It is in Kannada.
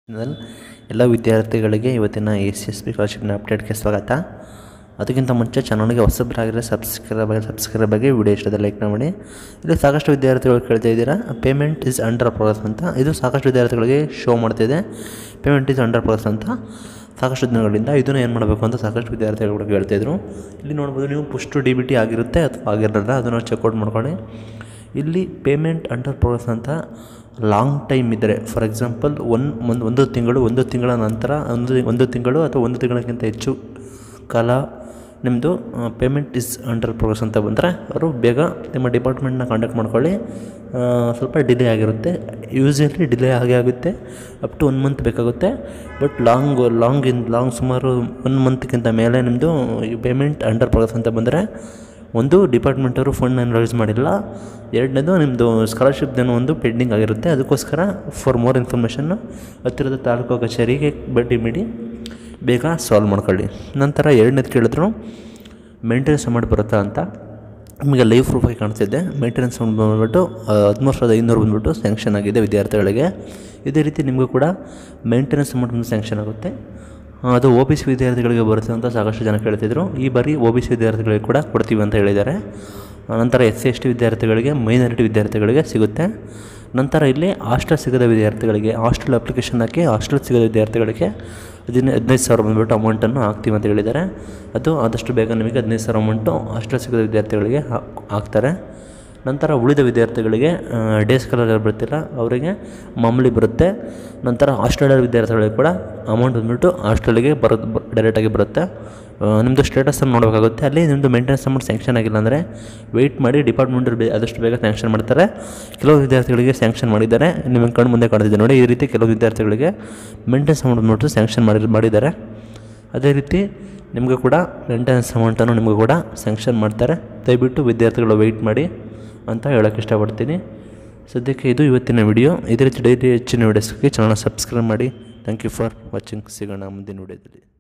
ಚಾನಲ್ ಎಲ್ಲ ವಿದ್ಯಾರ್ಥಿಗಳಿಗೆ ಇವತ್ತಿನ ಎ ಸಿ ಎಸ್ ಬಿ ಸ್ಕಾಲರ್ಶಿಪ್ನ ಅಪ್ಡೇಟ್ಗೆ ಸ್ವಾಗತ ಅದಕ್ಕಿಂತ ಮುಂಚೆ ಚಾನಲ್ಗೆ ಹೊಸಬರಾಗಿರೋ ಸಬ್ಸ್ಕ್ರೈಬ್ ಆಗಿ ಸಬ್ಸ್ಕ್ರೈಬ್ ಆಗಿ ವಿಡಿಯೋ ಇಷ್ಟದ ಲೈಕ್ ಮಾಡಿ ಇಲ್ಲಿ ಸಾಕಷ್ಟು ವಿದ್ಯಾರ್ಥಿಗಳು ಕೇಳ್ತಾ ಇದ್ದೀರಾ ಪೇಮೆಂಟ್ ಇಸ್ ಅಂಡರ್ ಪ್ರೋಗ್ರೆಸ್ ಅಂತ ಇದು ಸಾಕಷ್ಟು ವಿದ್ಯಾರ್ಥಿಗಳಿಗೆ ಶೋ ಮಾಡ್ತಿದೆ ಪೇಮೆಂಟ್ ಇಸ್ ಅಂಡರ್ ಪ್ರೋಗ್ರೆಸ್ ಅಂತ ಸಾಕಷ್ಟು ದಿನಗಳಿಂದ ಇದನ್ನು ಏನು ಮಾಡಬೇಕು ಅಂತ ಸಾಕಷ್ಟು ವಿದ್ಯಾರ್ಥಿಗಳು ಕೂಡ ಕೇಳ್ತಾಯಿದ್ರು ಇಲ್ಲಿ ನೋಡ್ಬೋದು ನೀವು ಪುಷ್ಟು ಡಿ ಬಿ ಟಿ ಆಗಿರುತ್ತೆ ಅಥವಾ ಆಗಿರಲ್ಲ ಅದನ್ನು ಚೆಕ್ಔಟ್ ಮಾಡ್ಕೊಳ್ಳಿ ಇಲ್ಲಿ ಪೇಮೆಂಟ್ ಅಂಡರ್ ಪ್ರೋಗ್ರೆಸ್ ಅಂತ ಲಾಂಗ್ ಟೈಮ್ ಇದ್ದರೆ ಫಾರ್ ಎಕ್ಸಾಂಪಲ್ ಒನ್ ಒಂದು ಒಂದು ತಿಂಗಳು ಒಂದು ತಿಂಗಳ ನಂತರ ಒಂದು ಒಂದು ತಿಂಗಳು ಅಥವಾ ಒಂದು ತಿಂಗಳಕ್ಕಿಂತ ಹೆಚ್ಚು ಕಾಲ ನಿಮ್ಮದು ಪೇಮೆಂಟ್ ಇಸ್ ಅಂಡರ್ ಪ್ರೋಗ್ರೆಸ್ ಅಂತ ಬಂದರೆ ಅವರು ಬೇಗ ನಿಮ್ಮ ಡಿಪಾರ್ಟ್ಮೆಂಟ್ನ ಕಾಂಟ್ಯಾಕ್ಟ್ ಮಾಡ್ಕೊಳ್ಳಿ ಆ, ಸ್ವಲ್ಪ ಡಿಲೇ ಆಗಿರುತ್ತೆ ಯೂಸ್ವಲಿ ಡಿಲೇ ಆಗೇ ಆಗುತ್ತೆ ಅಪ್ ಟು ಒನ್ ಮಂತ್ ಬೇಕಾಗುತ್ತೆ but long long in long ಸುಮಾರು ಒನ್ ಮಂತ್ಗಿಂತ ಮೇಲೆ ನಿಮ್ಮದು ಪೇಮೆಂಟ್ ಅಂಡರ್ ಪ್ರೋಗ್ರೆಸ್ ಅಂತ ಬಂದರೆ ಒಂದು ಡಿಪಾರ್ಟ್ಮೆಂಟವರು ಫಂಡನ್ನು ರಿಲೀಸ್ ಮಾಡಿಲ್ಲ ಎರಡನೇದು ನಿಮ್ಮದು ಸ್ಕಾಲರ್ಶಿಪ್ದೇನೋ ಒಂದು ಪೆಂಡಿಂಗ್ ಆಗಿರುತ್ತೆ ಅದಕ್ಕೋಸ್ಕರ ಫಾರ್ ಮೋರ್ ಇನ್ಫಾರ್ಮೇಷನ್ನು ಹತ್ತಿರದ ತಾಲೂಕು ಕಚೇರಿಗೆ ಭೇಟಿ ನೀಡಿ ಬೇಗ ಸಾಲ್ವ್ ಮಾಡ್ಕೊಳ್ಳಿ ನಂತರ ಎರಡನೇದು ಕೇಳಿದ್ರು ಮೇಂಟೆನೆನ್ಸ್ ಅಮೌಂಟ್ ಬರುತ್ತಾ ಅಂತ ನಿಮಗೆ ಲೈಫ್ ಪ್ರೂಫಾಗಿ ಕಾಣಿಸ್ತಿದೆ ಮೇಂಟೆನೆನ್ಸ್ ಅಮೌಂಟ್ ಬಂದ್ಬಿಟ್ಟು ಹದಿಮೂರು ಸಾವಿರದ ಐನೂರು ಬಂದ್ಬಿಟ್ಟು ಸ್ಯಾಂಕ್ಷನ್ ಆಗಿದೆ ವಿದ್ಯಾರ್ಥಿಗಳಿಗೆ ಇದೇ ರೀತಿ ನಿಮಗೂ ಕೂಡ ಮೇಂಟೆನೆನ್ಸ್ ಅಮೌಂಟ್ ಬಂದು ಸ್ಯಾಂಕ್ಷನ್ ಆಗುತ್ತೆ ಆ, ಅದು ಒ ಬಿ ಸಿ ವಿದ್ಯಾರ್ಥಿಗಳಿಗೆ ಬರುತ್ತೆ ಅಂತ ಸಾಕಷ್ಟು ಜನ ಕೇಳ್ತಿದ್ರು ಈ ಬಾರಿ ಒ ಬಿ ಸಿ ವಿದ್ಯಾರ್ಥಿಗಳಿಗೆ ಕೂಡ ಕೊಡ್ತೀವಿ ಅಂತ ಹೇಳಿದ್ದಾರೆ ಆ, ನಂತರ ಎಸ್ ಸಿ ಎಸ್ ಟಿ ವಿದ್ಯಾರ್ಥಿಗಳಿಗೆ ಮೈನಾರಿಟಿ ವಿದ್ಯಾರ್ಥಿಗಳಿಗೆ ಸಿಗುತ್ತೆ ನಂತರ ಇಲ್ಲಿ ಹಾಸ್ಟೆಲ್ ಸಿಗದ ವಿದ್ಯಾರ್ಥಿಗಳಿಗೆ ಹಾಸ್ಟೆಲ್ ಅಪ್ಲಿಕೇಶನ್ ಹಾಕಿ ಹಾಸ್ಟೆಲ್ ಸಿಗದ ವಿದ್ಯಾರ್ಥಿಗಳಿಗೆ ಹದಿನೈದು ಹದಿನೈದು ಸಾವಿರ ಬಂದುಬಿಟ್ಟು ಅಮೌಂಟನ್ನು ಹಾಕ್ತೀವಿ ಅಂತ ಹೇಳಿದ್ದಾರೆ ಅದು ಆದಷ್ಟು ಬೇಗ ನಿಮಗೆ ಹದಿನೈದು ಸಾವಿರ ಅಮೌಂಟು ಹಾಸ್ಟೆಲ್ ಸಿಗದ ವಿದ್ಯಾರ್ಥಿಗಳಿಗೆ ಹಾಕ್- ಹಾಕ್ತಾರೆ ನಂತರ ಉಳಿದ ವಿದ್ಯಾರ್ಥಿಗಳಿಗೆ ಡೇ ಸ್ಕಾಲರ್ ಬರ್ತಿಲ್ಲ ಅವರಿಗೆ ಮಾಮೂಲಿ ಬರುತ್ತೆ ನಂತರ ಹಾಸ್ಟೆಲರ್ ವಿದ್ಯಾರ್ಥಿಗಳಿಗೆ ಕೂಡ ಅಮೌಂಟ್ ಬಂದ್ಬಿಟ್ಟು ಹಾಸ್ಟೆಲಿಗೆ ಬರೋದು ಡೈರೆಕ್ಟಾಗಿ ಬರುತ್ತೆ ಆ, ನಿಮ್ಮದು ಸ್ಟೇಟಸನ್ನು ನೋಡಬೇಕಾಗುತ್ತೆ ಅಲ್ಲಿ ನಿಮ್ಮದು ಮೇಂಟೆನೆನ್ಸ್ ಅಮೌಂಟ್ ಸ್ಯಾಂಕ್ಷನ್ ಆಗಿಲ್ಲ ಅಂದರೆ ವೆಯ್ಟ್ ಮಾಡಿ ಡಿಪಾರ್ಟ್ಮೆಂಟಲ್ಲಿ ಬೇ ಆದಷ್ಟು ಬೇಗ ಸ್ಯಾಂಕ್ಷನ್ ಮಾಡ್ತಾರೆ ಕೆಲವು ವಿದ್ಯಾರ್ಥಿಗಳಿಗೆ ಸ್ಯಾಂಕ್ಷನ್ ಮಾಡಿದ್ದಾರೆ ನಿಮಗೆ ಕಣ್ಣು ಮುಂದೆ ಕಾಣ್ತಿದೆ ನೋಡಿ ಈ ರೀತಿ ಕೆಲವು ವಿದ್ಯಾರ್ಥಿಗಳಿಗೆ ಮೇಂಟೆನೆನ್ಸ್ ಅಮೌಂಟ್ ಬಂದ್ಬಿಟ್ಟು ಸ್ಯಾಂಕ್ಷನ್ ಮಾಡಿ ಮಾಡಿದ್ದಾರೆ ಅದೇ ರೀತಿ ನಿಮಗೂ ಕೂಡ ಮೇಂಟೆನೆನ್ಸ್ ಅಮೌಂಟನ್ನು ನಿಮಗೂ ಕೂಡ ಸ್ಯಾಂಕ್ಷನ್ ಮಾಡ್ತಾರೆ ದಯವಿಟ್ಟು ವಿದ್ಯಾರ್ಥಿಗಳು ವೆಯ್ಟ್ ಮಾಡಿ ಅಂತ ಹೇಳೋಕ್ಕೆ ಇಷ್ಟಪಡ್ತೀನಿ ಸದ್ಯಕ್ಕೆ ಇದು ಇವತ್ತಿನ ವಿಡಿಯೋ ಇದೇ ರೀತಿ ಡೈಲಿ ಹೆಚ್ಚಿನ ವೀಡಿಯೋಸ್ಗೆ ಚಾನಲ್ ಸಬ್ಸ್ಕ್ರೈಬ್ ಮಾಡಿ ಥ್ಯಾಂಕ್ ಯು ಫಾರ್ ವಾಚಿಂಗ್ ಸಿಗೋಣ ಮುಂದಿನ ವಿಡಿಯೋದಲ್ಲಿ